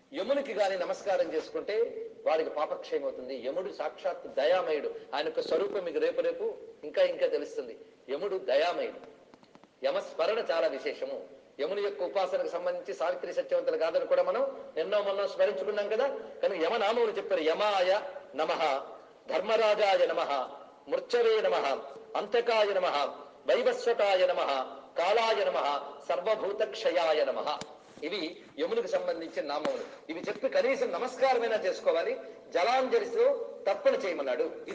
యమునికి గాని నమస్కారం చేసుకుంటే వాడికి పాపక్షయం అవుతుంది యముడు సాక్షాత్ దయామయుడు ఆయన యొక్క స్వరూపం మీకు రేపు రేపు ఇంకా ఇంకా తెలుస్తుంది యముడు దయామయుడు యమస్మరణ చాలా విశేషము యముని యొక్క ఉపాసనకు సంబంధించి సావిత్రి సత్యవంతుల గాథను కూడా మనం ఎన్నో మొన్న స్మరించుకున్నాం కదా కనుక యమనామములు చెప్పారు యమాయ నమ ధర్మరాజాయ నమ మృచ్చవే నమ అంతకాయ నమ వైవస్వతాయ నమ కాళాయ నమ సర్వభూత క్షయాయ నమ ఇవి యమునికి సంబంధించిన నామములు ఇవి చెప్పి కనీసం నమస్కారమైనా చేసుకోవాలి జలాంజలితో తర్పణ చేయమన్నాడు